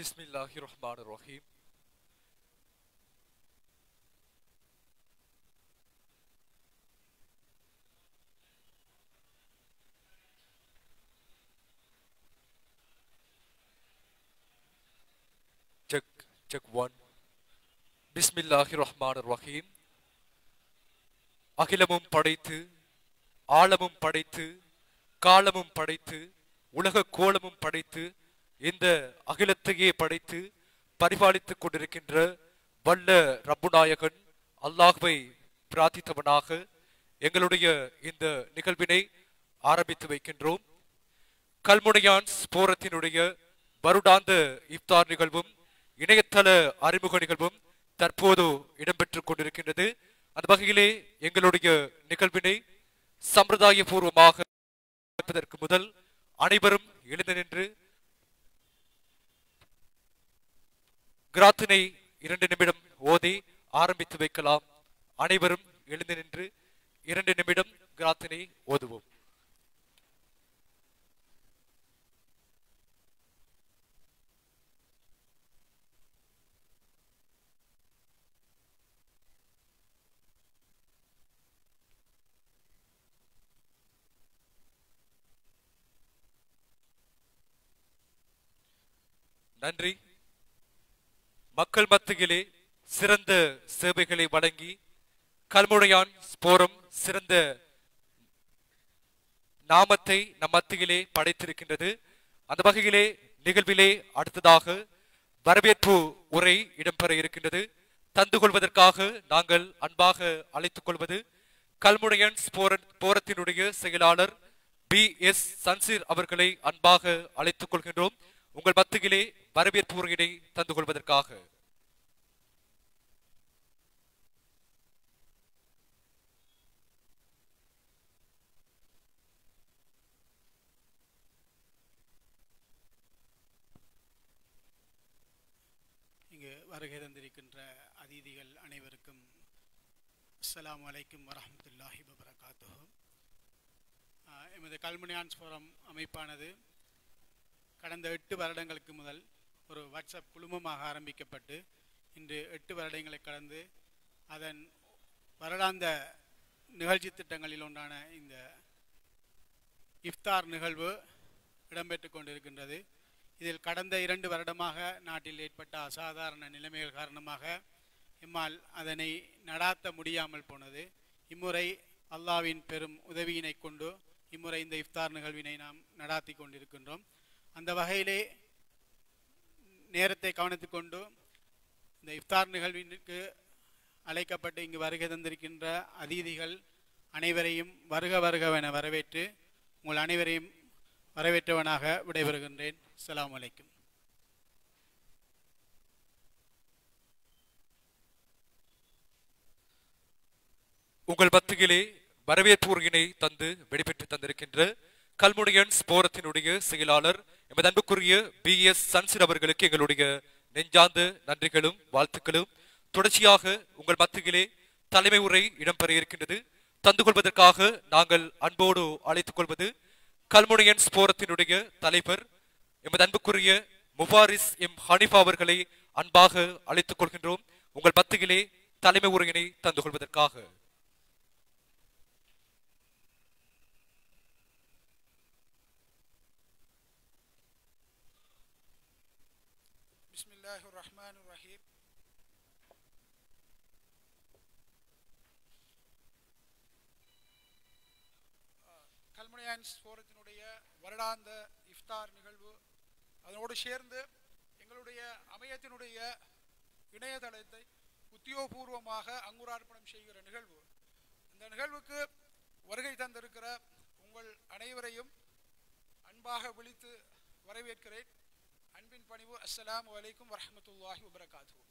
بسم الله الرحمن الرحيم check check one பிஸ்மில்லாஹி ரஹ்மான் ரஹீம் அகிலமும் படைத்து ஆழமும் படைத்து காலமும் படைத்து உலக கோலமும் படைத்து இந்த அகிலத்தையே படைத்து பரிபாலித்துக் கொண்டிருக்கின்ற வல்ல ரப்புநாயகன் அல்லாஹ்வை பிரார்த்தித்தவனாக எங்களுடைய இந்த நிகழ்வினை ஆரம்பித்து வைக்கின்றோம் கல்முனையான் ஸ்போரத்தினுடைய வருடாந்த இஃப்தார் நிகழ்வும் இணையதள அறிமுக நிகழ்வும் தற்போது இடம்பெற்றுக் கொண்டிருக்கின்றது அந்த வகையிலே எங்களுடைய நிகழ்வினை சம்பிரதாய பூர்வமாக இருப்பதற்கு முதல் அனைவரும் எழுந்து நின்று கிராத்தினை இரண்டு நிமிடம் ஓதி ஆரம்பித்து வைக்கலாம் அனைவரும் எழுந்து நின்று இரண்டு நிமிடம் கிராத்தினை ஓதுவோம் நன்றி மக்கள் மத்தியிலே சிறந்த சேவைகளை வழங்கி கல்முனையான் ஸ்போரம் சிறந்த நாமத்தை நம் மத்தியிலே படைத்திருக்கின்றது அந்த வகையிலே நிகழ்விலே அடுத்ததாக வரவேற்பு உரை இடம்பெற இருக்கின்றது தந்து கொள்வதற்காக நாங்கள் அன்பாக அழைத்துக் கொள்வது கல்முனையன் ஸ்போரன் போரத்தினுடைய செயலாளர் பி எஸ் சன்சீர் அவர்களை அன்பாக அழைத்துக் கொள்கின்றோம் உங்கள் மத்தியிலே வரவேற்பு உரையினை தந்து கொள்வதற்காக இங்கு வருகை தந்திருக்கின்ற அதிதிகள் அனைவருக்கும் அஸ்ஸலாமு அலைக்கும் வரஹ்மத்துல்லாஹி வபரகாத்துஹு ஆஹ், எமது கல்முனியான்ஸ் ஃபோரம் அமைப்பானது கடந்த எட்டு வருடங்களுக்கு முதல் ஒரு வாட்ஸ்அப் குழுமமாக ஆரம்பிக்கப்பட்டு இன்று எட்டு வருடங்களை கடந்து அதன் வருடாந்த நிகழ்ச்சி திட்டங்களில் ஒன்றான இந்த இஃப்தார் நிகழ்வு இடம்பெற்று கொண்டிருக்கின்றது இதில் கடந்த இரண்டு வருடமாக நாட்டில் ஏற்பட்ட அசாதாரண நிலைமைகள் காரணமாக எம்மால் அதனை நடாத்த முடியாமல் போனது இம்முறை அல்லாவின் பெரும் உதவியினை கொண்டு இம்முறை இந்த இஃப்தார் நிகழ்வினை நாம் நடாத்தி கொண்டிருக்கின்றோம் அந்த வகையிலே நேரத்தை கவனித்துக் கொண்டு இந்த இஃப்தார் நிகழ்விற்கு அழைக்கப்பட்டு இங்கு வருகை தந்திருக்கின்ற அதிதிகள் அனைவரையும் வருக வருகவென வரவேற்று உங்கள் அனைவரையும் வரவேற்றவனாக விடைபெறுகின்றேன் அஸ்ஸலாமு அலைக்கும் உங்கள் மத்தியிலே வரவேற்பு உரையினை தந்து வெளிப்பெற்று தந்திருக்கின்ற கல்முனையன் ஸ்போரத்தினுடைய செயலாளர் எமது அன்புக்குரிய பி எஸ் சன்சிர் அவர்களுக்கு எங்களுடைய நெஞ்சார்ந்த நன்றிகளும் வாழ்த்துக்களும் தொடர்ச்சியாக உங்கள் மத்தியிலே தலைமை உரை இடம்பெற இருக்கின்றது தந்து கொள்வதற்காக நாங்கள் அன்போடு அழைத்துக் கொள்வது கல்முனையன் ஸ்போரத்தினுடைய தலைவர் எமது அன்புக்குரிய முபாரிஸ் எம் ஹனிஃபா அவர்களை அன்பாக அழைத்துக் கொள்கின்றோம் உங்கள் மத்தியிலே தலைமை உரையினை தந்து கொள்வதற்காக بسم الله الرحمن الرحيم கல்முனையான்ஸ் ஃபோரத்தினுடைய வருடாந்த இஃப்தார் நிகழ்வு அதனோடு சேர்ந்து எங்களுடைய அமையத்தினுடைய இணையதளத்தை உத்தியோகபூர்வமாக அங்குரார்ப்பணம் செய்கிற நிகழ்வு இந்த நிகழ்வுக்கு வருகை தந்திருக்கிற உங்கள் அனைவரையும் அன்பாக விழித்து வரவேற்கிறேன் அன்பின் பணிவு அஸ்ஸலாமு அலைக்கும் வரஹ்மத்துல்லாஹி வபரகாத்து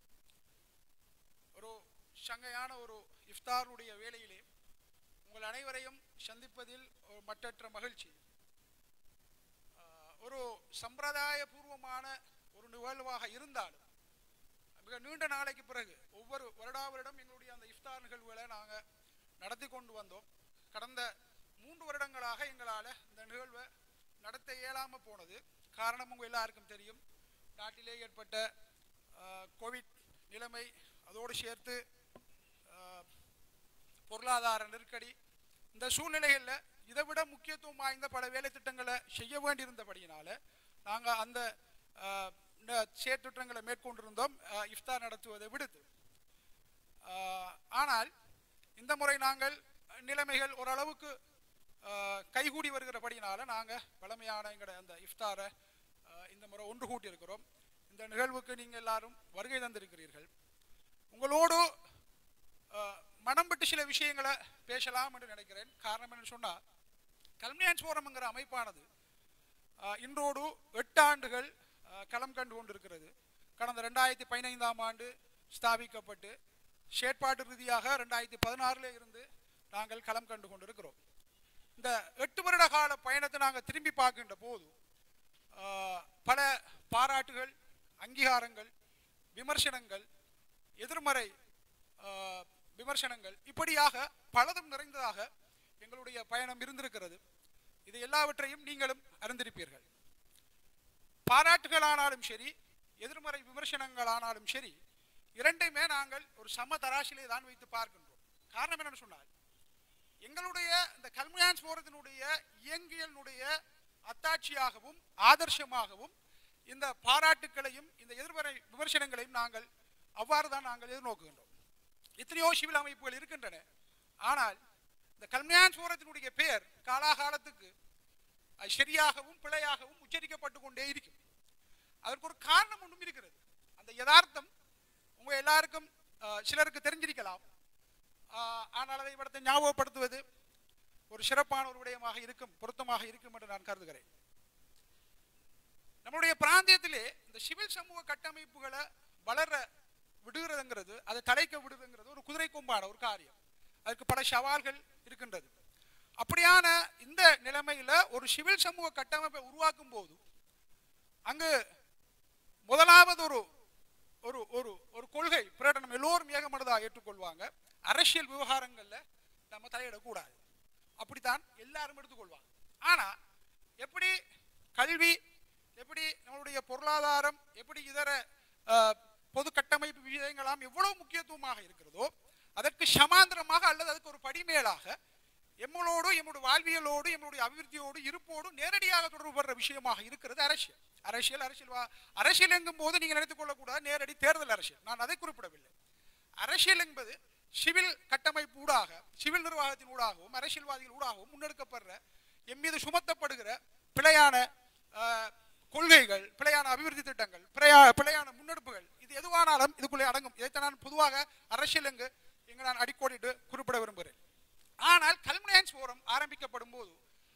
ஒரு சங்கையான ஒரு இஃப்தாருடைய வேளையிலே உங்கள் அனைவரையும் சந்திப்பதில் ஒரு மட்டற்ற மகிழ்ச்சி ஆஹ், ஒரு சம்பிரதாய பூர்வமான ஒரு நிகழ்வாக இருந்தாலும் மிக நீண்ட நாளைக்கு பிறகு ஒவ்வொரு வருடா வருடம் எங்களுடைய அந்த இஃப்தார் நிகழ்வுகளை நாங்கள் நடத்தி கொண்டு வந்தோம் கடந்த மூன்று வருடங்களாக எங்களால் இந்த நிகழ்வை நடத்த இயலாமல் போனது காரணம் உங்கள் எல்லாருக்கும் தெரியும் நாட்டிலே ஏற்பட்ட அஹ், கோவிட் நிலைமை அதோடு சேர்த்து அஹ், பொருளாதார நெருக்கடி இந்த சூழ்நிலைகளில் இதை விட முக்கியத்துவம் வாய்ந்த பல வேலை திட்டங்களை செய்ய வேண்டியிருந்தபடியினால நாங்கள் அந்த அஹ், இந்த செயற்திட்டங்களை மேற்கொண்டிருந்தோம் அஹ், இஃப்தார் நடத்துவதை விடுத்து அஹ், ஆனால் இந்த முறை நாங்கள் நிலைமைகள் ஓரளவுக்கு அஹ், கைகூடி வருகிறபடினால நாங்கள் பழமையான எங்களோட அந்த இஃப்தாரை அஹ், இந்த முறை ஒன்று கூட்டியிருக்கிறோம் இந்த நிகழ்வுக்கு நீங்கள் எல்லாரும் வருகை தந்திருக்கிறீர்கள் உங்களோடு அஹ், மனம் விட்டு சில விஷயங்களை பேசலாம் என்று நினைக்கிறேன் காரணம் என்ன சொன்னால் கல்மியான்ஸ் ஃபோரம்ங்கிற அமைப்பானது அஹ், இன்றோடு எட்டு ஆண்டுகள் அஹ், களம் கண்டு கொண்டிருக்கிறது கடந்த ரெண்டாயிரத்தி பதினைந்தாம் ஆண்டு ஸ்தாபிக்கப்பட்டு செயற்பாட்டு ரீதியாக ரெண்டாயிரத்தி பதினாறுல இருந்து நாங்கள் களம் கண்டு கொண்டிருக்கிறோம் இந்த எட்டு வருட கால பயணத்தை நாங்கள் திரும்பி பார்க்கின்ற போது ஆஹ், பல பாராட்டுகள் அங்கீகாரங்கள் விமர்சனங்கள் எதிர்மறை ஆஹ், விமர்சனங்கள் இப்படியாக பலதும் நிறைந்ததாக எங்களுடைய பயணம் இருந்திருக்கிறது இது எல்லாவற்றையும் நீங்களும் அறிந்திருப்பீர்கள் பாராட்டுகளானாலும் சரி எதிர்மறை விமர்சனங்களானாலும் சரி இரண்டையுமே நாங்கள் ஒரு சம தராசிலே தான் வைத்து பார்க்கின்றோம் காரணம் என்னன்னு சொன்னால் எங்களுடைய இந்த கல்முயான்ஸ் போரத்தினுடைய இயங்கியலினுடைய அத்தாட்சியாகவும் ஆதர்சமாகவும் இந்த பாராட்டுக்களையும் இந்த எதிர்மறை விமர்சனங்களையும் நாங்கள் அவ்வாறு தான் நாங்கள் எதிர்நோக்குகின்றோம் எத்தனையோ சிவில் அமைப்புகள் இருக்கின்றன ஆனால் இந்த கல்முயான்ஸ் போரத்தினுடைய பெயர் காலாகாலத்துக்கு அது சரியாகவும் பிழையாகவும் உச்சரிக்கப்பட்டு கொண்டே இருக்கும் அதற்கு ஒரு காரணம் ஒன்றும் இருக்கிறது அந்த யதார்த்தம் உங்க எல்லாருக்கும் அஹ், சிலருக்கு தெரிஞ்சிருக்கலாம் ஆஹ், ஆனால் அதை இவரத்தை ஞாபகப்படுத்துவது ஒரு சிறப்பான ஒரு விடயமாக இருக்கும் பொருத்தமாக இருக்கும் என்று நான் கருதுகிறேன் நம்முடைய பிராந்தியத்திலே இந்த சிவில் சமூக கட்டமைப்புகளை வளர விடுகிறதுங்கிறது அதை தலைக்க விடுறதுங்கிறது ஒரு குதிரை கொம்பான ஒரு காரியம் அதுக்கு பல சவால்கள் இருக்கின்றது அப்படியான இந்த நிலைமையில ஒரு சிவில் சமூக கட்டமைப்பை உருவாக்கும் போது அங்கு முதலாவது ஒரு ஒரு ஒரு ஒரு கொள்கை பிரகடனம் எல்லோரும் ஏகமனதாக ஏற்றுக்கொள்வாங்க அரசியல் விவகாரங்கள்ல நம்ம தலையிடக்கூடாது அப்படித்தான் எல்லாரும் எடுத்துக்கொள்வாங்க ஆனா எப்படி கல்வி எப்படி நம்மளுடைய பொருளாதாரம் எப்படி இதர அஹ், பொது கட்டமைப்பு விஷயங்களாம் எவ்வளவு முக்கியத்துவமாக இருக்கிறதோ அதற்கு சமாந்தரமாக அல்லது அதுக்கு ஒரு படிமேலாக எம்மளோடு எம்முடைய வாழ்வியலோடு எம்முடைய அபிவிருத்தியோடு இருப்போடு நேரடியாக தொடர்புபடுற விஷயமாக இருக்கிறது அரசியல் அரசியல் அரசியல் வா- அரசியல் எங்கும் போது நீங்கள் நினைத்துக் கொள்ளக்கூடாது நேரடி தேர்தல் அரசியல் நான் அதை குறிப்பிடவில்லை அரசியல் என்பது சிவில் கட்டமைப்பு ஊடாக சிவில் நிர்வாகத்தின் ஊடாகவும் அரசியல்வாதிகள் ஊடாகவும் முன்னெடுக்கப்படுற எம் மீது சுமத்தப்படுகிற பிழையான அஹ், கொள்கைகள் பிழையான அபிவிருத்தி திட்டங்கள் பிழையா பிழையான முன்னெடுப்புகள் இது எதுவானாலும் இதுக்குள்ளே அடங்கும் இதைத்தான் நான் பொதுவாக அரசியல் எங்கு இங்கு நான் அடிக்கோடிட்டு குறிப்பிட விரும்புகிறேன் ஆனால் கல்முனையன்ஸ் ஃபோரம் ஆரம்பிக்கப்படும் போது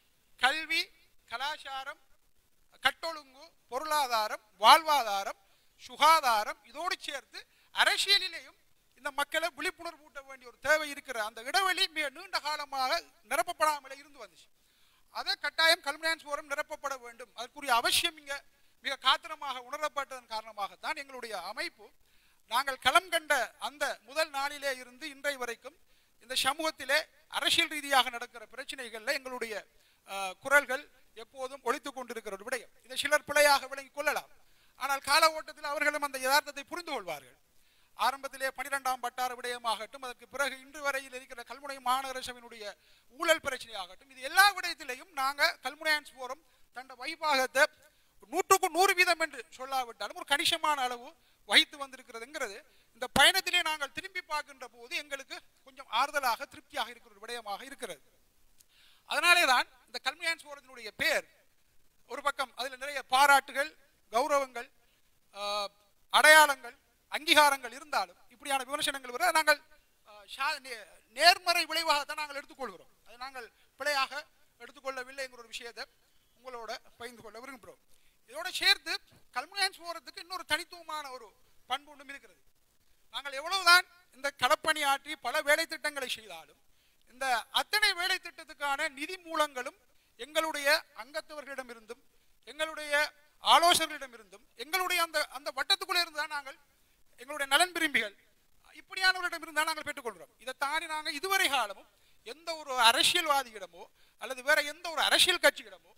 கல்வி கலாச்சாரம் கட்டொழுங்கு பொருளாதாரம் வாழ்வாதாரம் சுகாதாரம் இதோடு சேர்த்து அரசியலிலேயும் இந்த மக்களை விழிப்புணர்வு ஊட்ட வேண்டிய ஒரு தேவை இருக்கிற அந்த இடைவெளி மிக நீண்ட காலமாக நிரப்பப்படாமலே இருந்து வந்துச்சு அதை கட்டாயம் கல்முனையன்ஸ் ஃபோரம் நிரப்பப்பட வேண்டும் அதற்குரிய அவசியம் இங்க மிக காத்திரமாக உணரப்பட்டதன் காரணமாகத்தான் எங்களுடைய அமைப்பு நாங்கள் களம் கண்ட அந்த முதல் நாளிலே இருந்து இன்றை வரைக்கும் இந்த சமூகத்திலே அரசியல் ரீதியாக நடக்கிற பிரச்சனைகள்ல எங்களுடைய அஹ், குரல்கள் எப்போதும் ஒழித்துக் கொண்டிருக்கிற ஒரு விடயம் இதை சிலர் பிழையாக விளங்கிக் கொள்ளலாம் ஆனால் கால ஓட்டத்தில் அவர்களும் அந்த யதார்த்தத்தை புரிந்து கொள்வார்கள் ஆரம்பத்திலே பனிரெண்டாம் பட்டார விடயமாகட்டும் அதற்கு பிறகு இன்று வரையில் இருக்கிற கல்முனை மாநகர சபையினுடைய ஊழல் பிரச்சனையாகட்டும் இது எல்லா விடயத்திலையும் நாங்க கல்முனையான்ஸ் போறோம் தண்ட வைபாகத்தை நூற்றுக்கு நூறு வீதம் என்று சொல்லாவிட்டாலும் ஒரு கணிசமான அளவு வகித்து வந்திருக்கிறதுங்கிறது இந்த பயணத்திலே நாங்கள் திரும்பி பார்க்கின்ற போது எங்களுக்கு கொஞ்சம் ஆறுதலாக திருப்தியாக இருக்கிற ஒரு விடயமாக இருக்கிறது அதனாலே தான் இந்த கல்மியான்ஸ் போரத்தினுடைய பேர் ஒரு பக்கம் அதில் நிறைய பாராட்டுகள் கௌரவங்கள் ஆஹ், அடையாளங்கள் அங்கீகாரங்கள் இருந்தாலும் இப்படியான விமர்சனங்கள் வர நாங்கள் ஆஹ், சா- நே- நேர்மறை விளைவாகத்தான் நாங்கள் எடுத்துக்கொள்கிறோம் அதை நாங்கள் பிழையாக எடுத்துக்கொள்ளவில்லை என்கிற ஒரு விஷயத்தை உங்களோட பகிர்ந்து கொள்ள விரும்புகிறோம் இதோட சேர்த்து கல்முனையான்ஸ் போறதுக்கு இன்னொரு தனித்துவமான ஒரு பண்பு ஒன்றும் இருக்கிறது நாங்கள் எவ்வளவுதான் இந்த களப்பணி ஆற்றி பல வேலை திட்டங்களை செய்தாலும் இந்த அத்தனை வேலை திட்டத்துக்கான நிதி மூலங்களும் எங்களுடைய அங்கத்தவர்களிடமிருந்தும் எங்களுடைய ஆலோசகர்களிடமிருந்தும் எங்களுடைய அந்த அந்த வட்டத்துக்குள்ளே இருந்து தான் நாங்கள் எங்களுடைய நலன் விரும்பிகள் இப்படியானவர்களிடம் தான் நாங்கள் பெற்றுக்கொள்கிறோம் இதை தாண்டி நாங்கள் இதுவரை காலமும் எந்த ஒரு அரசியல்வாதியிடமோ அல்லது வேற எந்த ஒரு அரசியல் கட்சியிடமோ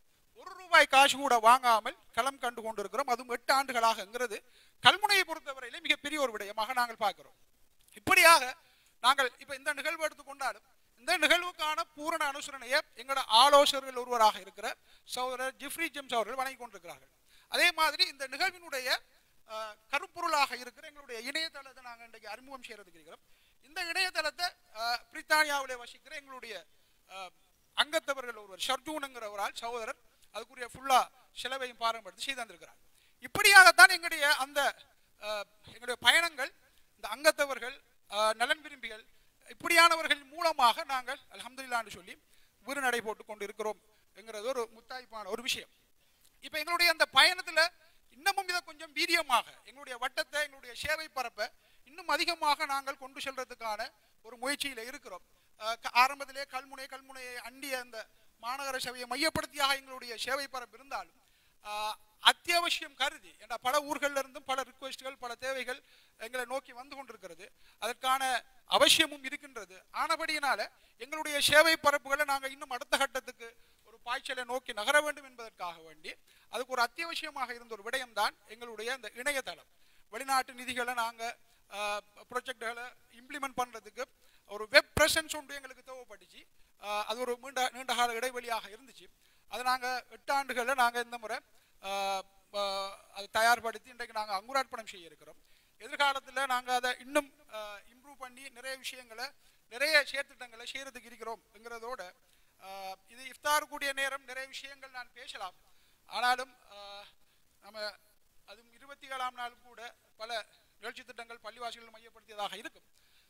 ஒரு ரூபாய் காசு கூட வாங்காமல் களம் கண்டு கொண்டிருக்கிறோம் அதுவும் எட்டு ஆண்டுகளாகங்கிறது கல்முனையை பொறுத்தவரையிலே மிகப்பெரிய ஒரு விடயமாக நாங்கள் பார்க்கிறோம் இப்படியாக நாங்கள் இப்ப இந்த நிகழ்வு எடுத்துக்கொண்டாலும் இந்த நிகழ்வுக்கான பூரண அனுசரணையை எங்களோட ஆலோசகர்கள் ஒருவராக இருக்கிற சகோதரர் ஜிஃப்ரி ஜெம்ஸ் அவர்கள் வழங்கி கொண்டிருக்கிறார்கள் அதே மாதிரி இந்த நிகழ்வினுடைய அஹ், கருப்பொருளாக இருக்கிற எங்களுடைய இணையதளத்தை நாங்கள் இன்றைக்கு அறிமுகம் செய்யறதுக்கு இருக்கிறோம் இந்த இணையதளத்தை அஹ், பிரித்தானியாவிலே வசிக்கிற எங்களுடைய அஹ், அங்கத்தவர்கள் ஒருவர் ஷர்ஜூனுங்கிற ஒரு ஆள் சகோதரர் அதுக்குரிய ஃபுல்லா செலவையும் பாரம்பரியத்தை செய்து தந்திருக்கிறார் இப்படியாகத்தான் எங்களுடைய அந்த அஹ், எங்களுடைய பயணங்கள் இந்த அங்கத்தவர்கள் அஹ், நலன் விரும்பிகள் இப்படியானவர்களின் மூலமாக நாங்கள் அல்ஹம்துலில்லாஹ்னு சொல்லி வீறு நடை போட்டு கொண்டு இருக்கிறோம் என்கிறது ஒரு முத்தாய்ப்பான ஒரு விஷயம் இப்போ எங்களுடைய அந்த பயணத்துல இன்னமும் இதை கொஞ்சம் வீரியமாக எங்களுடைய வட்டத்தை எங்களுடைய சேவை பரப்ப இன்னும் அதிகமாக நாங்கள் கொண்டு செல்றதுக்கான ஒரு முயற்சியில இருக்கிறோம் அஹ் க- ஆரம்பத்திலே கல்முனை கல்முனையை அண்டிய அந்த மாநகர சபையை மையப்படுத்தியாக எங்களுடைய சேவை பரப்பு இருந்தாலும் அஹ், அத்தியாவசியம் கருதி என்ற பல ஊர்கள்ல இருந்தும் பல ரிக்வெஸ்ட்கள் பல தேவைகள் எங்களை நோக்கி வந்து கொண்டிருக்கிறது அதற்கான அவசியமும் இருக்கின்றது ஆனபடியினால எங்களுடைய சேவை பரப்புகளை நாங்கள் இன்னும் அடுத்த கட்டத்துக்கு ஒரு பாய்ச்சலை நோக்கி நகர வேண்டும் என்பதற்காக வேண்டி அதுக்கு ஒரு அத்தியாவசியமாக இருந்த ஒரு விடயம்தான் எங்களுடைய இந்த இணையதளம் வெளிநாட்டு நிதிகளை நாங்கள் ப்ரொஜெக்டுகளை இம்ப்ளிமெண்ட் பண்ணுறதுக்கு ஒரு வெப் ப்ரெசன்ஸ் ஒன்று எங்களுக்கு தேவைப்பட்டுச்சு ஆஹ் அது ஒரு நீண்ட நீண்ட கால இடைவெளியாக இருந்துச்சு அதை நாங்கள் எட்டு ஆண்டுகளில் நாங்கள் இந்த முறை ஆஹ் ஆஹ் அதை தயார்படுத்தி இன்றைக்கு நாங்கள் அங்குரார்ப்பணம் செய்ய இருக்கிறோம் எதிர்காலத்தில் நாங்கள் அதை இன்னும் இம்ப்ரூவ் பண்ணி நிறைய விஷயங்களை நிறைய செயற்திட்டங்களை செய்யறதுக்கு இருக்கிறோம்ங்கிறதோட ஆஹ் இது இஃப்தார் கூடிய நேரம் நிறைய விஷயங்கள் நான் பேசலாம் ஆனாலும் ஆஹ் நம்ம அதுவும் இருபத்தி ஏழாம் நாள் கூட பல நிகழ்ச்சி திட்டங்கள் பள்ளிவாசிகள் மையப்படுத்தியதாக இருக்கும்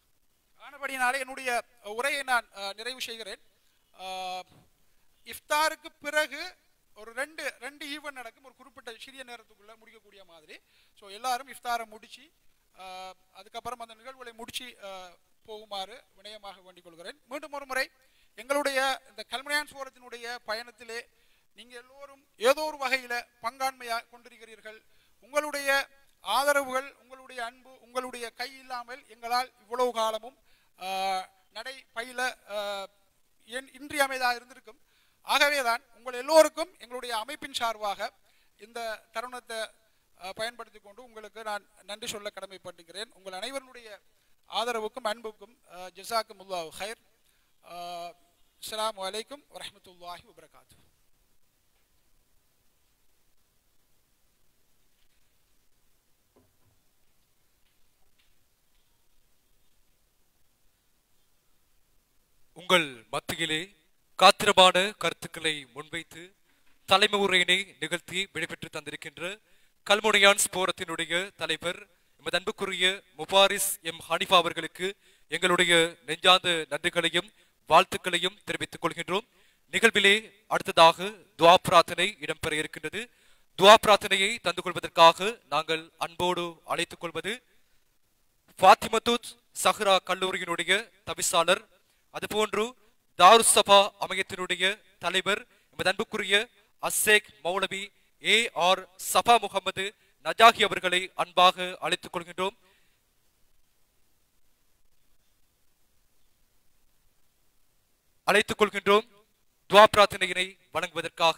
ஆனபடினாலே என்னுடைய உரையை நான் அஹ், நிறைவு செய்கிறேன் அஹ், இஃப்தாருக்கு பிறகு ஒரு ரெண்டு ரெண்டு ஈவெண்ட் நடக்கும் ஒரு குறிப்பிட்ட சிறிய நேரத்துக்குள்ள முடிக்கக்கூடிய மாதிரி ஸோ எல்லாரும் இஃப்தாரை முடிச்சு அஹ், அதுக்கப்புறம் அந்த நிகழ்வுகளை முடிச்சு அஹ், போகுமாறு வினயமாக வேண்டிக் கொள்கிறேன் மீண்டும் ஒரு முறை எங்களுடைய இந்த கல்மனையான் சோரத்தினுடைய பயணத்திலே நீங்கள் எல்லோரும் ஏதோ ஒரு வகையில பங்காண்மையாக கொண்டிருக்கிறீர்கள் உங்களுடைய ஆதரவுகள் உங்களுடைய அன்பு உங்களுடைய கை இல்லாமல் எங்களால் இவ்வளவு காலமும் ஆஹ், நடை பயில ஆஹ், இன்- இன்றியமைதாக இருந்திருக்கும் ஆகவேதான் உங்கள் எல்லோருக்கும் எங்களுடைய அமைப்பின் சார்பாக இந்த தருணத்தை ஆஹ், பயன்படுத்திக் கொண்டு உங்களுக்கு நான் நன்றி சொல்ல கடமைப்பட்டுகிறேன் உங்கள் அனைவருடைய ஆதரவுக்கும் அன்புக்கும் ஜசாக்கும் உல்லாஹ் ஹைர் அஸ்ஸலாமு அலைக்கும் வரஹ்மத்துல்லாஹி வபரகாத்து உங்கள் மத்தியிலே காத்திரமான கருத்துக்களை முன்வைத்து தலைமை உரையினை நிகழ்த்தி விடைபெற்று தந்திருக்கின்ற கல்முனையான் ஸ்போரத்தினுடைய தலைவர் எமது அன்புக்குரிய முபாரிஸ் எம் ஹனிஃபா அவர்களுக்கு எங்களுடைய நெஞ்சார்ந்த நன்றிகளையும் வாழ்த்துக்களையும் தெரிவித்துக் கொள்கின்றோம் நிகழ்விலே அடுத்ததாக துவா பிரார்த்தனை இடம்பெற இருக்கின்றது துவா பிரார்த்தனையை தந்து கொள்வதற்காக நாங்கள் அன்போடு அழைத்துக் கொள்வது ஃபாத்திமத்துத் சஹ்ரா கல்லூரியினுடைய தவிசாளர் அதுபோன்று தாருசபா அமையத்தினுடைய தலைவர் எமது அன்புக்குரிய அசேக் மௌலவி ஏ ஆர் சபா முகமது நஜாஹி அவர்களை அன்பாக அழைத்துக் கொள்கின்றோம் அழைத்துக் கொள்கின்றோம் துவா பிரார்த்தனையினை வழங்குவதற்காக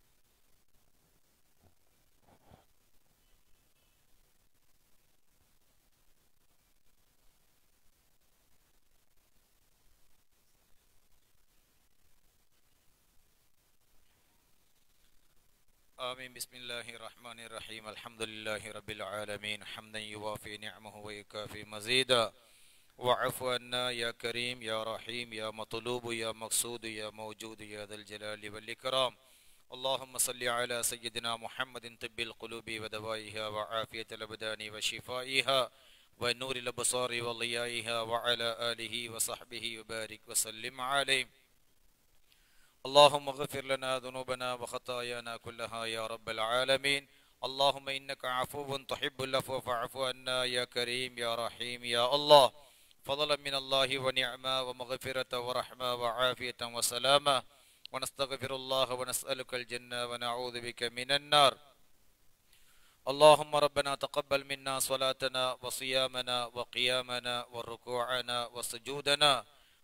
آمين بسم الله الرحمن الرحيم الحمد لله رب العالمين حمدا يوافي نعمه ويكافي مزيدا وعفو عنا يا كريم يا رحيم يا مطلوب يا مقصود يا موجود يا ذا الجلال والإكرام اللهم صل على سيدنا محمد طب القلوب ودوائها وعافية الأبدان وشفائها ونور الأبصار وضيائها وعلى آله وصحبه وبارك وسلم عليه اللهم اغفر لنا ذنوبنا وخطايانا كلها يا رب العالمين اللهم إنك عفو تحب العفو فاعف عنا يا كريم يا رحيم يا الله فضلا من الله ونعمة ومغفرة ورحمة وعافية وسلامة ونستغفر الله ونسألك الجنة ونعوذ بك من النار اللهم ربنا تقبل منا صلاتنا وصيامنا وقيامنا وركوعنا وسجودنا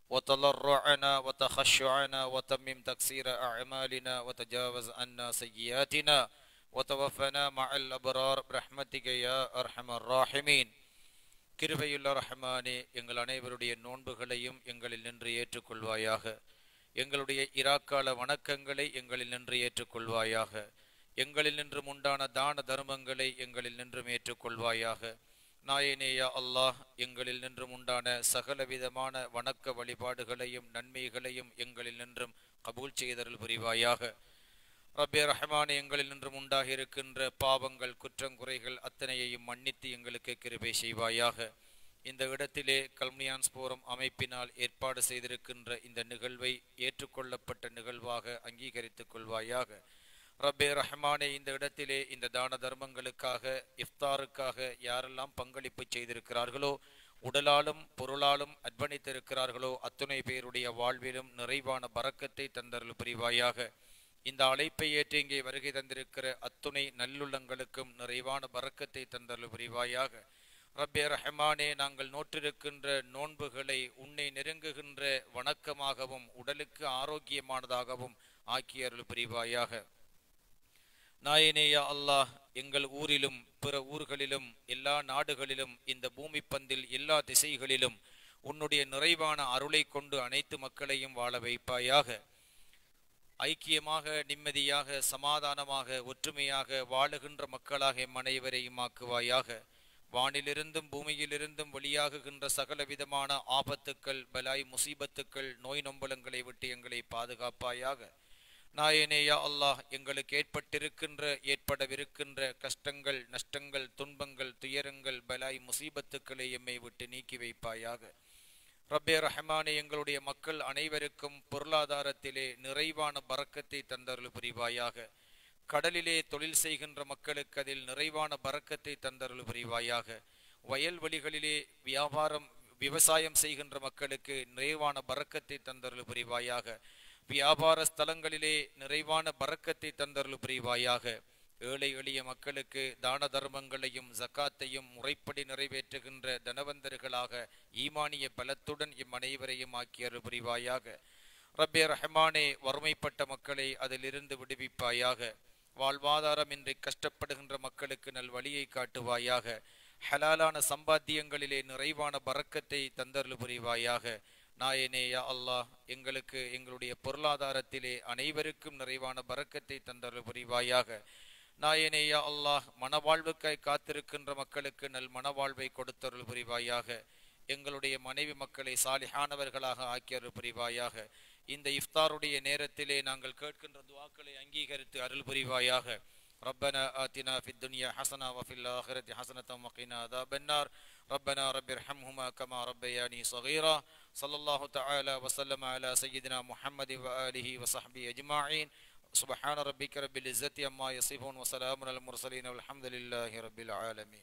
وتضرعنا وتخشعنا وتمم تكسير أعمالنا وتجاوز عنا سيئاتنا وتوفنا مع الأبرار برحمتك يا أرحم الراحمين கிருபையுள்ள ரஹ்மானே எங்கள் அனைவருடைய நோன்புகளையும் எங்களில் நின்று ஏற்றுக்கொள்வாயாக எங்களுடைய இராக்கால வணக்கங்களை எங்களில் நின்று ஏற்றுக்கொள்வாயாக எங்களில் நின்றும் உண்டான தான தர்மங்களை எங்களில் நின்றும் ஏற்றுக்கொள்வாயாக நாயனேயா அல்லாஹ் எங்களில் நின்றும் உண்டான சகலவிதமான வணக்க வழிபாடுகளையும் நன்மைகளையும் எங்களில் நின்றும் கபூல் செய்தருள் புரிவாயாக ரப்பே ரஹ்மான் எங்களில் நின்றும் உண்டாகி இருக்கின்ற பாவங்கள் குற்றங்குறைகள் அத்தனையையும் மன்னித்து எங்களுக்கு கிருபை செய்வாயாக இந்த இடத்திலே கல்மியான் ஸ்போரம் அமைப்பினால் ஏற்பாடு செய்திருக்கின்ற இந்த நிகழ்வை ஏற்றுக்கொள்ளப்பட்ட நிகழ்வாக அங்கீகரித்துக் கொள்வாயாக ரப்பே ரஹ்மானே இந்த இடத்திலே இந்த தான தர்மங்களுக்காக இஃப்தாருக்காக யாரெல்லாம் பங்களிப்பு செய்திருக்கிறார்களோ உடலாலும் பொருளாலும் அர்ப்பணித்திருக்கிறார்களோ அத்துணை பேருடைய வாழ்விலும் நிறைவான பறக்கத்தை தந்தருள் புரிவாயாக இந்த அழைப்பை ஏற்று இங்கே வருகை தந்திருக்கிற அத்துணை நல்லுள்ளங்களுக்கும் நிறைவான பறக்கத்தை தந்தருள் புரிவாயாக ரப்பே ரஹ்மானே நாங்கள் நோற்றிருக்கின்ற நோன்புகளை உன்னை நெருங்குகின்ற வணக்கமாகவும் உடலுக்கு ஆரோக்கியமானதாகவும் ஆக்கியருள் புரிவாயாக நாயனேயா அல்லாஹ் எங்கள் ஊரிலும் பிற ஊர்களிலும் எல்லா நாடுகளிலும் இந்த பூமி பந்தில் எல்லா திசைகளிலும் உன்னுடைய நிறைவான அருளை கொண்டு அனைத்து மக்களையும் வாழ வைப்பாயாக ஐக்கியமாக நிம்மதியாக சமாதானமாக ஒற்றுமையாக வாழுகின்ற மக்களாக எம் அனைவரையும் ஆக்குவாயாக வானிலிருந்தும் பூமியிலிருந்தும் வெளியாகுகின்ற சகல விதமான ஆபத்துக்கள் பலாய் முசீபத்துக்கள் நோய் நொம்பலங்களை விட்டு எங்களை பாதுகாப்பாயாக நாயனேயா அல்லாஹ் எங்களுக்கு ஏற்பட்டிருக்கின்ற ஏற்படவிருக்கின்ற கஷ்டங்கள் நஷ்டங்கள் துன்பங்கள் துயரங்கள் பலாய் முசீபத்துக்களை எம்மை விட்டு நீக்கி வைப்பாயாக ரப்பே ரஹ்மானே எங்களுடைய மக்கள் அனைவருக்கும் பொருளாதாரத்திலே நிறைவான பறக்கத்தை தந்தருள் புரிவாயாக கடலிலே தொழில் செய்கின்ற மக்களுக்கு அதில் நிறைவான பறக்கத்தை தந்தருள் புரிவாயாக வயல்வெளிகளிலே வியாபாரம் விவசாயம் செய்கின்ற மக்களுக்கு நிறைவான பறக்கத்தை தந்தருள் புரிவாயாக வியாபார ஸ்தலங்களிலே நிறைவான பறக்கத்தை தந்தருள் புரிவாயாக ஏழை எளிய மக்களுக்கு தான தர்மங்களையும் ஜக்காத்தையும் முறைப்படி நிறைவேற்றுகின்ற தனவந்தர்களாக ஈமானிய பலத்துடன் இம் அனைவரையும் ஆக்கியருள் புரிவாயாக ரப்பே ரஹ்மானே வறுமைப்பட்ட மக்களை அதிலிருந்து விடுவிப்பாயாக வாழ்வாதாரமின்றி கஷ்டப்படுகின்ற மக்களுக்கு நல் வழியை காட்டுவாயாக ஹலாலான சம்பாத்தியங்களிலே நிறைவான பறக்கத்தை தந்தருள் புரிவாயாக நாயனேயா அல்லாஹ் எங்களுக்கு எங்களுடைய பொருளாதாரத்திலே அனைவருக்கும் நிறைவான பறக்கத்தை தந்தருள் புரிவாயாக நாயனேயா அல்லாஹ் மனவாழ்வுக்காய் காத்திருக்கின்ற மக்களுக்கு நல் மனவாழ்வை கொடுத்தருள் புரிவாயாக எங்களுடைய மனைவி மக்களை சாலிஹானவர்களாக ஆக்கியருள் புரிவாயாக இந்த இஃப்தாருடைய நேரத்திலே நாங்கள் கேட்கின்ற துவாக்களை அங்கீகரித்து அருள் புரிவாயாக ربنا آتنا في الدنيا حسنة وفي الآخرة حسنة وقنا عذاب النار ربنا رب ارحمهما كما ربياني صغيرا صلى الله تعالى وسلم على سيدنا محمد وآله وصحبه أجمعين سبحان ربك رب العزة عما يصفون وسلام على المرسلين والحمد لله رب العالمين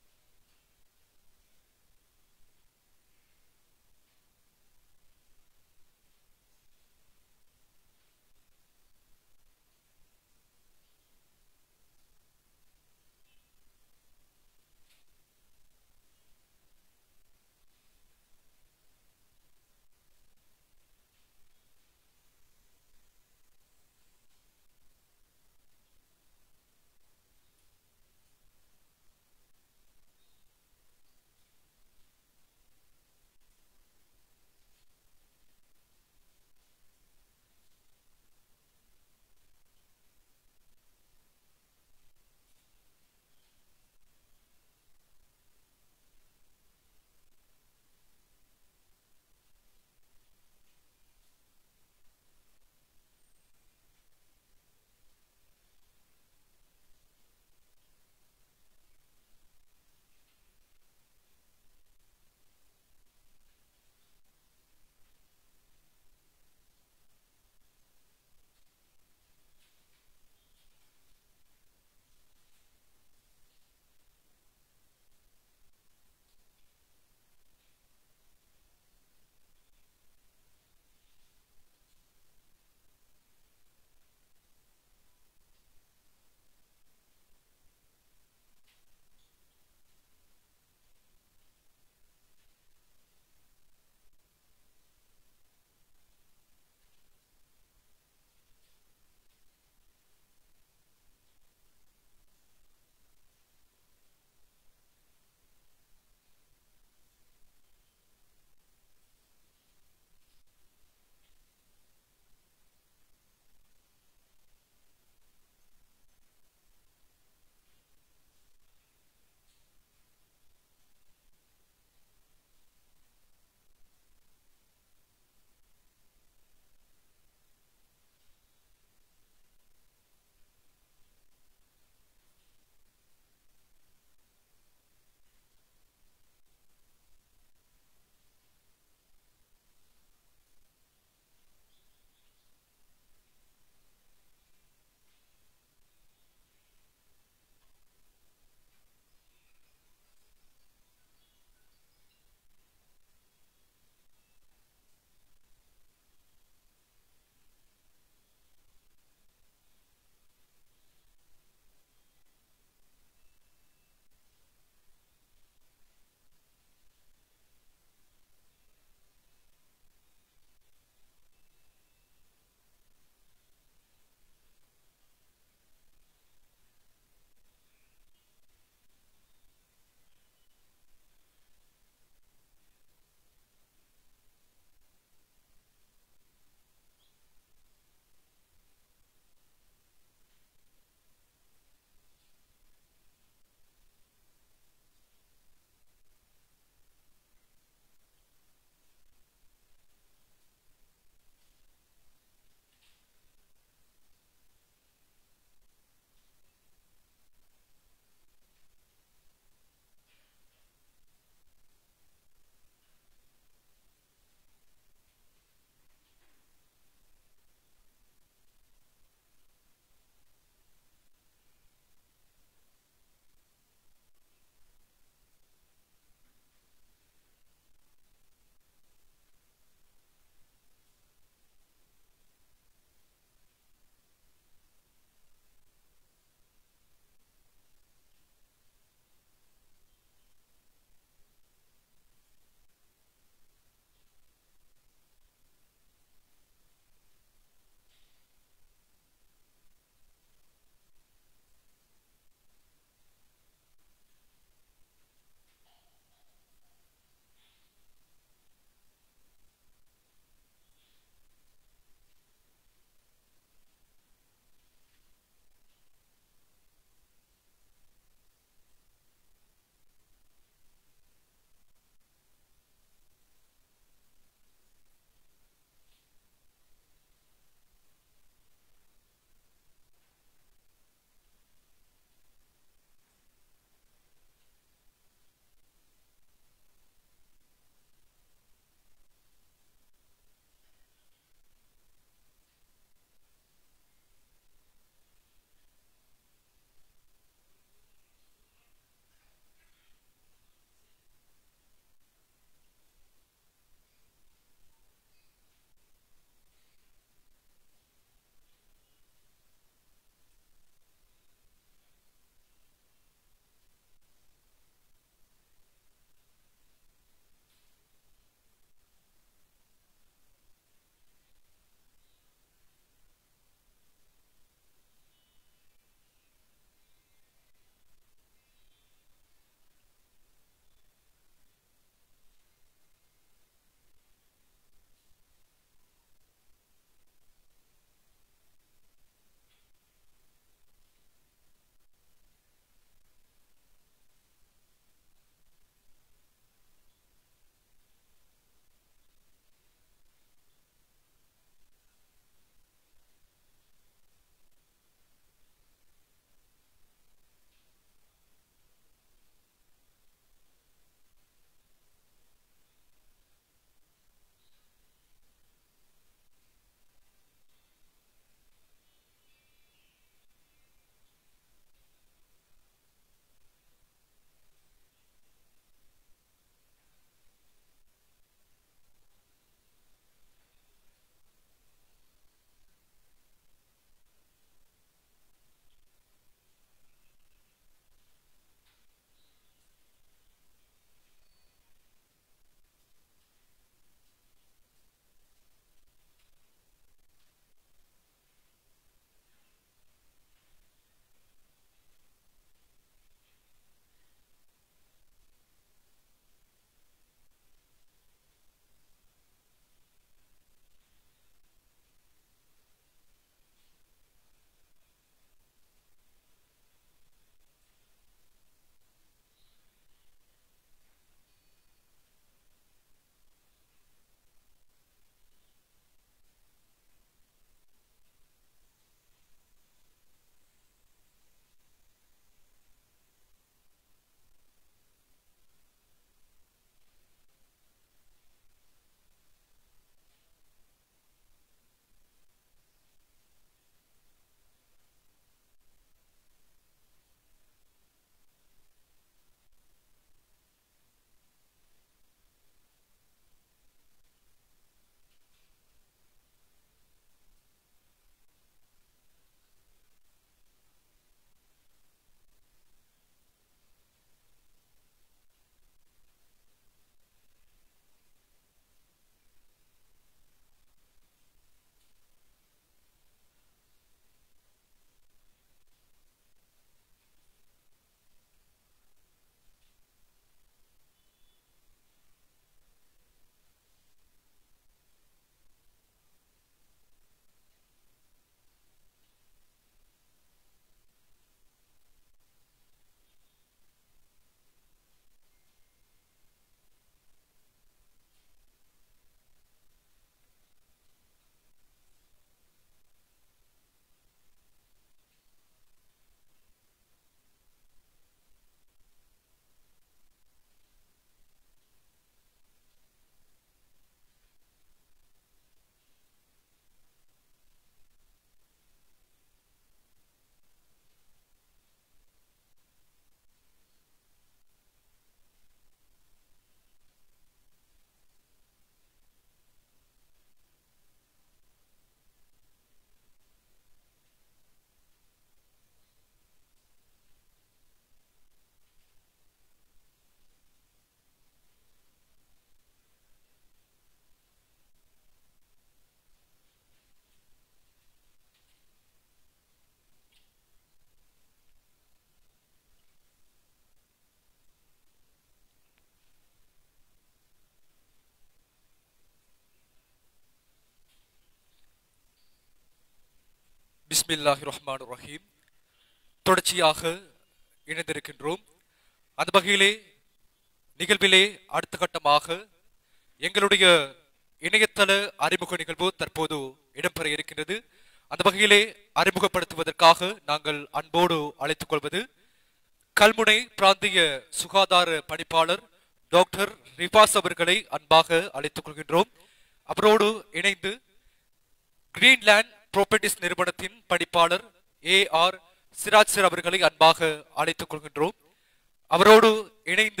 பிஸ்மில்லாஹி ரஹ்மான் ரஹீம் தொடர்ச்சியாக இணைந்திருக்கின்றோம் அந்த வகையிலே நிகழ்விலே அடுத்த கட்டமாக எங்களுடைய இணையதள அறிமுக நிகழ்வு தற்போது இடம்பெற இருக்கின்றது அந்த வகையிலே அறிமுகப்படுத்துவதற்காக நாங்கள் அன்போடு அழைத்துக் கொள்வது கல்முனை பிராந்திய சுகாதார பணிப்பாளர் டாக்டர் ரிஃபாஸ் அவர்களை அன்பாக அழைத்துக் கொள்கின்றோம் அவரோடு இணைந்து கிரீன்லேண்ட் ப்ராப்பர்ட்டிஸ் நிறுவனத்தின் படிப்பாளர் ஏ ஆர் சிராஜ் சார் அவர்களை அன்பாக அழைத்துக் கொள்கின்றோம் அவரோடு இணைந்து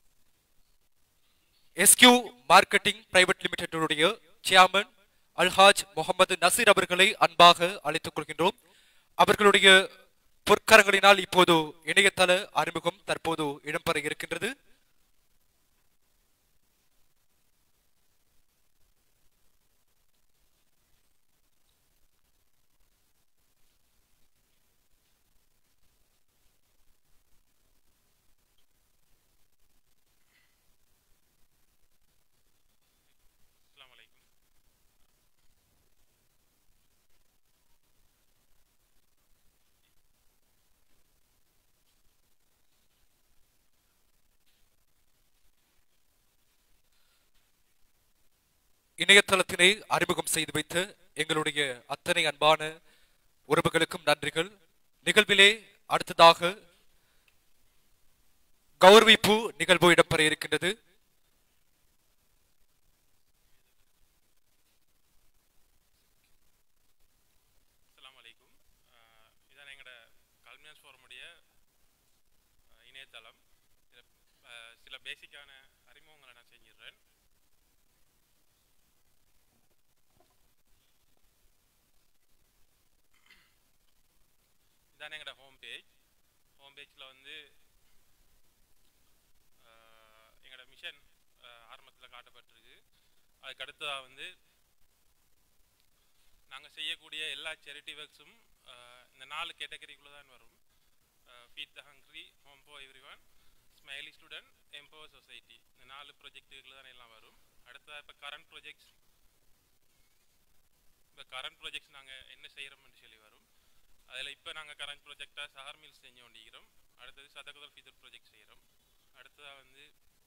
எஸ்கியூ மார்க்கெட்டிங் பிரைவேட் லிமிடெடுடைய சேர்மன் அல்ஹாஜ் முகமது நசீர் அவர்களை அன்பாக அழைத்துக் கொள்கின்றோம் அவர்களுடைய பொற்கரங்களினால் இப்போது இணையதள அறிமுகம் தற்போது இடம்பெற இருக்கின்றது அஸ்ஸலாமு அலைக்கும் இணையதளத்தினை அறிமுகம் செய்து வைத்த எங்களுடைய அத்தனை அன்பான உறவுகளுக்கும் நன்றிகள் நிகழ்விலே அடுத்ததாக கௌரவிப்பு நிகழ்வு இடம்பெற இருக்கின்றது அஸ்ஸலாமு அலைக்கும் அஹ் இதான் எங்களோட கல்மியாஸ் ஃபோரமுடைய அஹ், இணையதளம் இதில் அஹ், சில பேசிக்கான அறிமுகங்களை நான் செஞ்சிடுறேன் இதான் எங்களோட ஹோம் பேஜ் ஹோம் பேஜில் வந்து அஹ், எங்களோட மிஷன் ஆரம்பத்தில் காட்டப்பட்டிருக்கு அதுக்கு அடுத்ததாக வந்து நாங்கள் செய்யக்கூடிய எல்லா சேரிட்டி ஒர்க்ஸும் இந்த நாலு கேட்டகரிக்குள்ளே தான் வரும் feed the hungry home for everyone smiley student empower society இந்த நாலு ப்ரொஜெக்ட்டுக்குள்ள தான் எல்லாம் வரும் அடுத்ததாக இப்போ கரண்ட் ப்ரொஜெக்ட்ஸ் இப்போ கரண்ட் ப்ரொஜெக்ட்ஸ் நாங்கள் என்ன செய்கிறோம்னு சொல்லி வரும் அதில் இப்போ நாங்கள் கரண்ட் ப்ரொஜெக்டாக சஹார் மில்ஸ் செஞ்சு கொண்டிருக்கிறோம் அடுத்தது சதகுதல் ஃபிதர் ப்ரொஜெக்ட் செய்கிறோம் அடுத்ததாக வந்து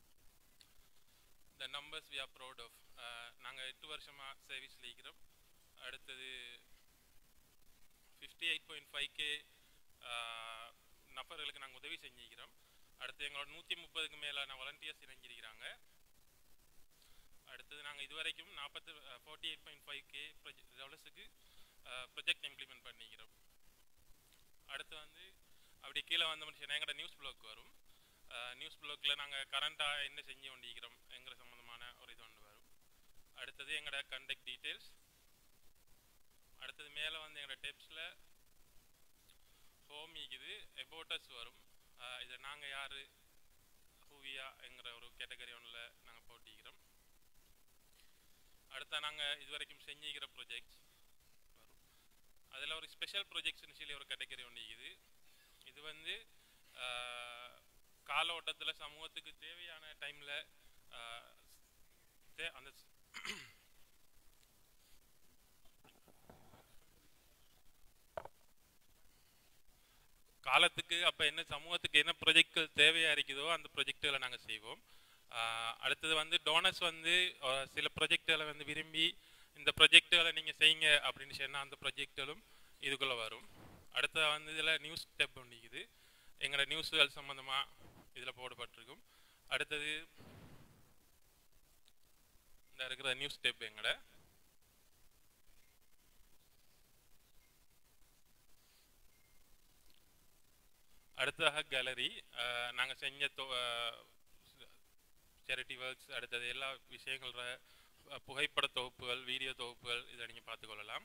the numbers we are proud of நாங்கள் எட்டு வருஷமாக சர்வீஸில் இருக்கிறோம் அடுத்தது fifty eight point five K நபர்களுக்கு நாங்கள் உதவி செஞ்சுக்கிறோம் அடுத்து எங்களோட நூற்றி முப்பதுக்கு மேலான வாலண்டியர்ஸ் இணைஞ்சிருக்கிறாங்க அடுத்தது நாங்கள் இதுவரைக்கும் நாற்பத்து forty eight point five K டாலர்ஸுக்கு ப்ரொஜெக்ட் இம்ப்ளிமெண்ட் பண்ணிக்கிறோம் அடுத்து வந்து அப்படி கீழே வந்த மனுஷன் எங்களோட நியூஸ் ப்ளாக் வரும் நியூஸ் ப்ளாக்ல நாங்கள் கரண்ட்டாக என்ன செஞ்சு கொண்டிருக்கிறோம் எங்கிற சம்மந்தமான ஒரு இது ஒன்று வரும் அடுத்தது எங்களோட கண்டக்ட் டீட்டெயில்ஸ் அடுத்தது மேலே வந்து எங்களோட டெப்ஸில் ஹோம் இருக்குது எபோட்டஸ் வரும் இதில் நாங்கள் யார் ஹூவியா என்கிற ஒரு கேட்டகரி ஒன்றில் நாங்கள் போட்டிக்கிறோம் அடுத்தா நாங்கள் இது வரைக்கும் செஞ்சுக்கிற ப்ரொஜெக்ட்ஸ் வரும் அதில் ஒரு ஸ்பெஷல் ப்ரொஜெக்ட்ஸ்னு சொல்லி ஒரு கேட்டகரி ஒன்று இருக்குது இது வந்து ஆஹ், கால ஓட்டத்தில் சமூகத்துக்கு தேவையான டைமில் அந்த காலத்துக்கு அப்போ என்ன சமூகத்துக்கு என்ன ப்ரொஜெக்ட்கள் தேவையாக இருக்குதோ அந்த ப்ரொஜெக்டுகளை நாங்கள் செய்வோம் ஆஹ் அடுத்தது வந்து டோனர்ஸ் வந்து அஹ், சில ப்ரொஜெக்டுகளை வந்து விரும்பி இந்த ப்ரொஜெக்டுகளை நீங்கள் செய்யுங்க அப்படின்னு சொன்னால் அந்த ப்ரொஜெக்டுகளும் இதுக்குள்ளே வரும் அடுத்தது வந்து இதில் நியூஸ் ஸ்டெப் ஒன்று இருக்குது எங்களோட நியூஸ்கள் சம்மந்தமாக இதில் போடப்பட்டிருக்கும் அடுத்தது இந்த இருக்கிற நியூஸ் ஸ்டெப் எங்களோட அடுத்ததாக கேலரி நாங்கள் செஞ்ச சேரிட்டி ஒர்க்ஸ் அடுத்தது எல்லா விஷயங்கள அஹ், புகைப்பட தொகுப்புகள் வீடியோ தொகுப்புகள் இதை நீங்கள் பார்த்துக்கொள்ளலாம்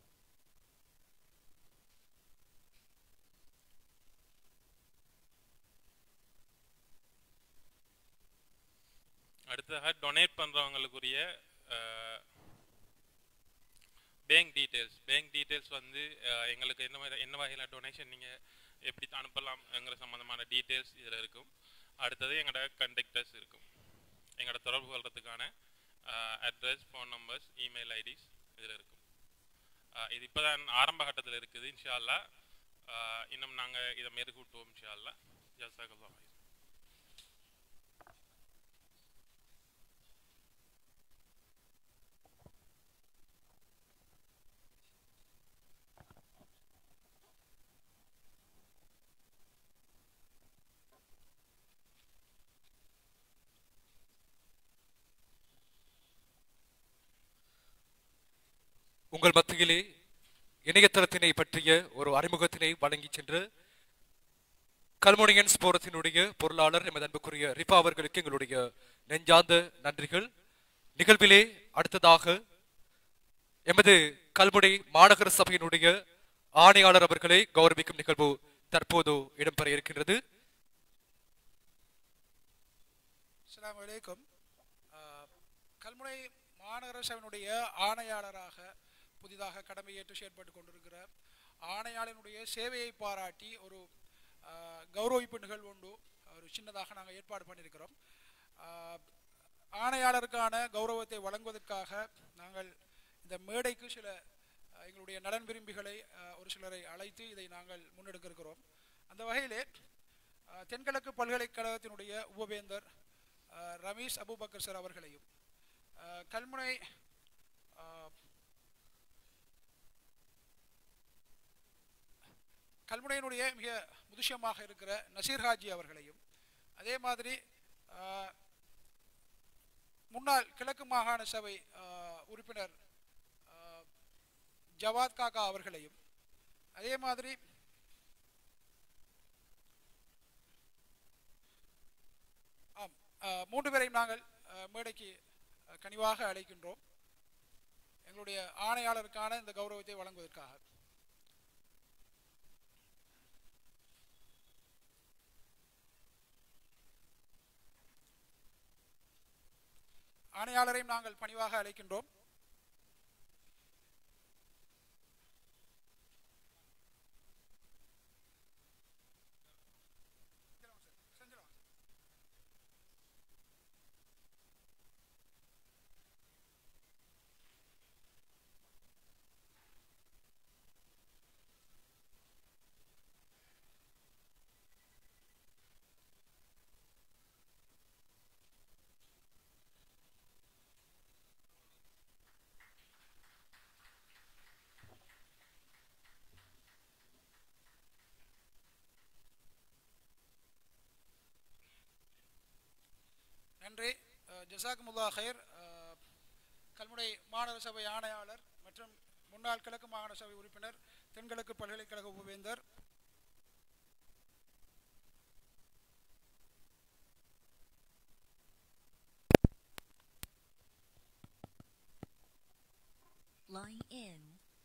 அடுத்ததாக டொனேட் பண்ணுறவங்களுக்குரிய பேங்க் டீட்டெயில்ஸ் பேங்க் டீட்டெயில்ஸ் வந்து அஹ், எங்களுக்கு என்ன மாதிரி என்ன வகையில் டொனேஷன் நீங்கள் எப்படி அனுப்பலாம்ங்கிற சம்மந்தமான டீட்டெயில்ஸ் இதில் இருக்கும் அடுத்தது எங்களோட கண்டக்டர்ஸ் இருக்கும் எங்களோட தொடர்பு கொள்றதுக்கான address phone numbers email IDs இதில் இருக்கும் அஹ், இது இப்போதான் ஆரம்ப கட்டத்தில் இருக்குது இன்ஷா அல்லாஹ் அஹ், இன்னும் நாங்கள் இதை மெருகூட்டுவோம் இன்ஷா அல்லாஹ் ஜஸாக்கல்லாஹ் ஹைர். உங்கள் மத்தியிலே இணையதளத்தினை பற்றிய ஒரு அறிமுகத்தினை வழங்கி சென்று கல்முனையன் ஸ்போரத்தினுடைய பொருளாளர் எமது அன்புக்குரிய ரிபா அவர்களுக்கு எங்களுடைய நெஞ்சார்ந்த நன்றிகள் நிகழ்விலே அடுத்ததாக எமது கல்முனை மாநகர சபையினுடைய ஆணையாளர் அவர்களை கௌரவிக்கும் நிகழ்வு தற்போது இடம்பெற இருக்கின்றது அஸ்ஸலாமு அலைக்கும் ஆஹ், கல்முனை மாநகர சபையினுடைய ஆணையாளராக புதிதாக கடமையேற்று செயற்பட்டு கொண்டிருக்கிற ஆணையாளனுடைய சேவையை பாராட்டி ஒரு ஆஹ், கௌரவிப்பு நிகழ்வு உண்டு ஒரு சின்னதாக நாங்கள் ஏற்பாடு பண்ணியிருக்கிறோம் ஆஹ், ஆணையாளருக்கான கௌரவத்தை வழங்குவதற்காக நாங்கள் இந்த மேடைக்கு சில ஆஹ், எங்களுடைய நலன் விரும்பிகளை ஆஹ், ஒரு சிலரை அழைத்து இதை நாங்கள் முன்னெடுக்க இருக்கிறோம் அந்த வகையிலே ஆஹ், தென்கிழக்கு பல்கலைக்கழகத்தினுடைய உபவேந்தர் ஆஹ், ரமீஸ் அபுபக்கர் சார் அவர்களையும் ஆஹ், கல்முனை ஆஹ், கல்முனையினுடைய மிக முதிஷமாக இருக்கிற நசீர் ஹாஜி அவர்களையும் அதே மாதிரி ஆஹ், முன்னாள் கிழக்கு மாகாண சபை ஆஹ், உறுப்பினர் ஆஹ், ஜவாத் காக்கா அவர்களையும் அதே மாதிரி ஆம் ஆஹ், மூன்று பேரையும் நாங்கள் ஆஹ், மேடைக்கு ஆஹ், கனிவாக அழைக்கின்றோம் எங்களுடைய ஆணையாளருக்கான இந்த கௌரவத்தை வழங்குவதற்காக ஆணையாளரையும் நாங்கள் பணிவாக அழைக்கின்றோம் நன்றி ஜசாக்குமுல்லா ஹைர் அஹ், கல்முனை மாநகர சபை ஆணையாளர் மற்றும் முன்னாள் கிழக்கு மாகாண சபை உறுப்பினர் தென்கிழக்கு பல்கலைக்கழக உபவேந்தர் Line in.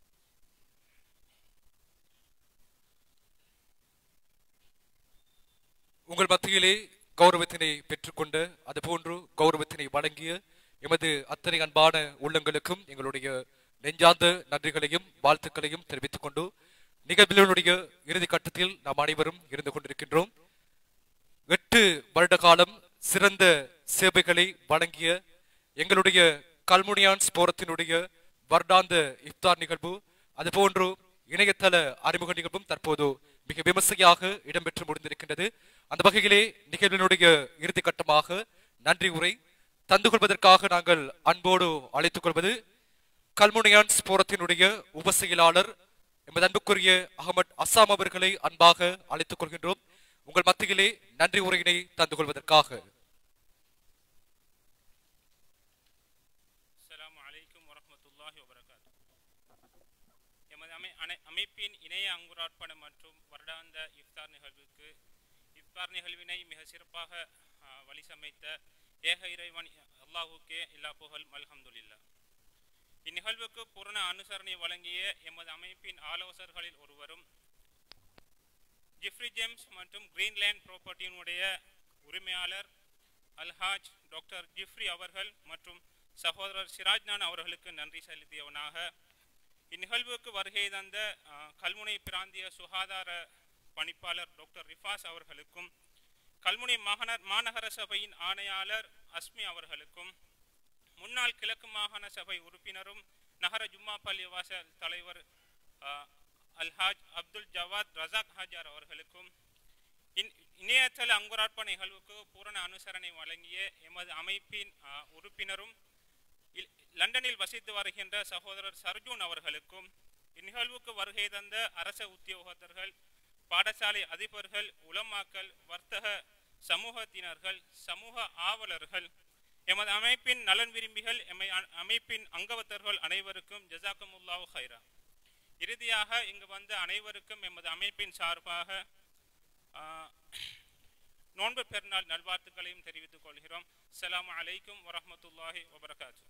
உங்கள் மத்தியிலே கௌரவத்தினை பெற்றுக்கொண்ட அதுபோன்று கௌரவத்தினை வழங்கிய எமது அத்தனை அன்பான உள்ளங்களுக்கும் எங்களுடைய நெஞ்சார்ந்த நன்றிகளையும் வாழ்த்துக்களையும் தெரிவித்துக் கொண்டு நிகழ்வினுடைய இறுதி கட்டத்தில் நாம் அனைவரும் இருந்து கொண்டிருக்கின்றோம் எட்டு வருட காலம் சிறந்த சேவைகளை வழங்கிய எங்களுடைய கல்முனியான் ஸ்போரத்தினுடைய வருடாந்த இஃப்தார் நிகழ்வு அதுபோன்று இணையதள அறிமுக நிகழ்வும் தற்போது மிக விமர்சையாக இடம்பெற்று முடிந்திருக்கின்றது அந்த வகையிலே நிகழ்வினுடைய இறுதி கட்டமாக நன்றி உரை தந்து கொள்வதற்காக நாங்கள் அன்போடு அழைத்துக் கொள்வது கல்முனியான் ஸ்போரத்தினுடைய உப செயலாளர் எமது அன்புக்குரிய அகமட் அஸ்ஸாம் அவர்களை அன்பாக அழைத்துக் கொள்கின்றோம் உங்கள் மத்தியிலே நன்றி உரையினை தந்து கொள்வதற்காக அஸ்ஸலாமு அலைக்கும் வரஹ்மத்துல்லாஹி வபரகாத்து எமது அமை அனை அமைப்பின் இணைய அங்குரார்ப்பணம் மற்றும் வருடாந்த இஃப்தார் நிகழ்வுக்கு இஃப்தார் நிகழ்வினை மிக சிறப்பாக ஆ, வழி சமைத்த ஏக இறைவன் அல்லாஹுக்கே எல்லா புகழ் அல்ஹம்துலில்லா இந்நிகழ்வுக்கு பூரண அனுசரணை வழங்கிய எமது அமைப்பின் ஆலோசகர்களில் ஒருவரும் ஜிஃப்ரி ஜேம்ஸ் மற்றும் கிரீன்லேண்ட் ப்ராப்பர்ட்டியினுடைய உரிமையாளர் அல்ஹாஜ் டாக்டர் ஜிஃப்ரி அவர்கள் மற்றும் சகோதரர் சிராஜ்னான் அவர்களுக்கு நன்றி செலுத்தியவனாக இந்நிகழ்வுக்கு வருகை தந்த ஆ, கல்முனை பிராந்திய சுகாதார பணிப்பாளர் டாக்டர் ரிஃபாஸ் அவர்களுக்கும் கல்முனை மாகாண மாநகர சபையின் ஆணையாளர் அஸ்மி அவர்களுக்கும் முன்னாள் கிழக்கு மாகாண சபை உறுப்பினரும் நகர ஜும்மா பள்ளி வாசல் தலைவர் அஹ், அல்ஹாஜ் அப்துல் ஜவாத் ரசாக் ஹாஜார் அவர்களுக்கும் இன்- இணையதள அங்குரார்ப்பண நிகழ்வுக்கு பூரண அனுசரணை வழங்கிய எமது அமைப்பின் அஹ், உறுப்பினரும் இல்- லண்டனில் வசித்து வருகின்ற சகோதரர் சர்ஜூன் அவர்களுக்கும் இந்நிகழ்வுக்கு வருகை தந்த அரச உத்தியோகத்தர்கள் பாடசாலை அதிபர்கள் உலமாக்கல் வர்த்தக சமூகத்தினர்கள் சமூக ஆவலர்கள் எமது அமைப்பின் நலன் விரும்பிகள் எமை அ- அமைப்பின் அங்கவத்தர்கள் அனைவருக்கும் ஜசாக்கமுல்லாஹு ஹைரா இறுதியாக இங்கு வந்த அனைவருக்கும் எமது அமைப்பின் சார்பாக ஆ, நோன்பு பெருநாள் நல்வாழ்த்துக்களையும் தெரிவித்துக் கொள்கிறோம் அஸ்ஸலாமு அலைக்கும் வரஹ்மத்துல்லாஹி வபரகாத்து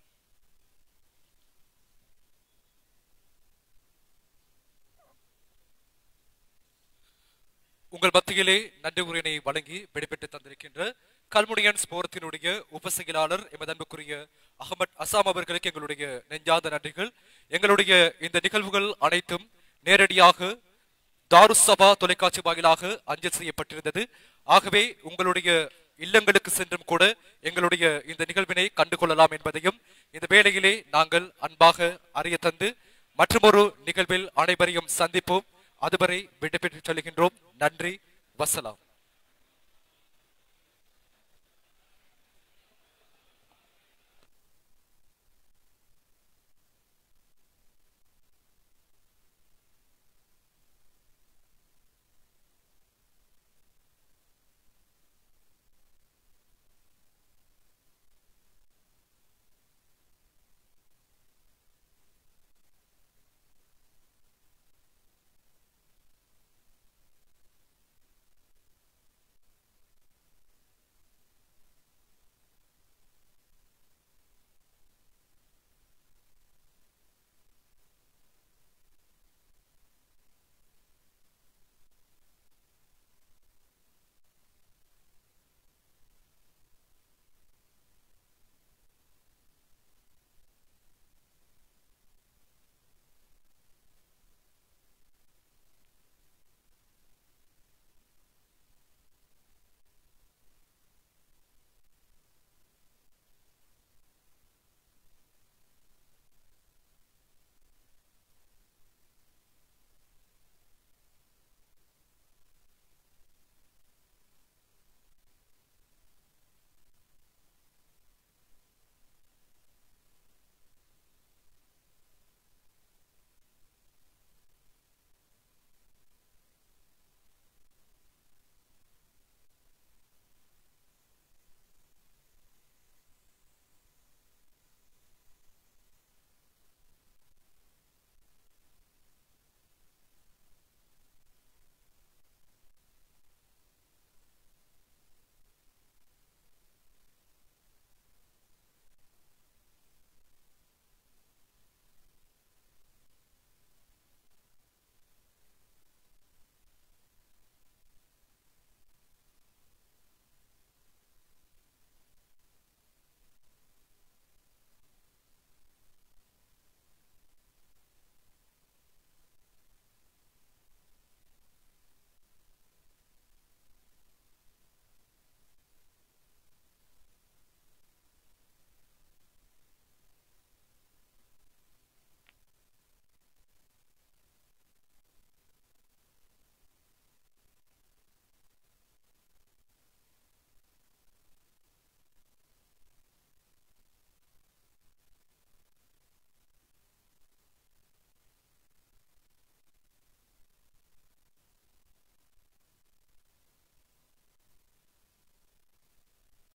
உங்கள் மத்தியிலே நன்றி உரையினை வழங்கி விடைபெற்று தந்திருக்கின்ற கல்முனியன் ஸ்போரத்தினுடைய உபசெயலாளர் எமது அன்புக்குரிய அகமட் அசாம் அவர்களுக்கு எங்களுடைய நெஞ்சார்ந்த நன்றிகள் எங்களுடைய இந்த நிகழ்வுகள் அனைத்தும் நேரடியாக தாருஸ் சபா தொலைக்காட்சி வாயிலாக அஞ்சல் செய்யப்பட்டிருந்தது ஆகவே உங்களுடைய இல்லங்களுக்கு சென்றும் கூட எங்களுடைய இந்த நிகழ்வினை கண்டு கொள்ளலாம் என்பதையும் இந்த வேளையிலே நாங்கள் அன்பாக அறிய தந்து மற்றொரு நிகழ்வில் அனைவரையும் சந்திப்போம் அதுவரை விடைபெற்று செல்கின்றோம் நன்றி வசலாம்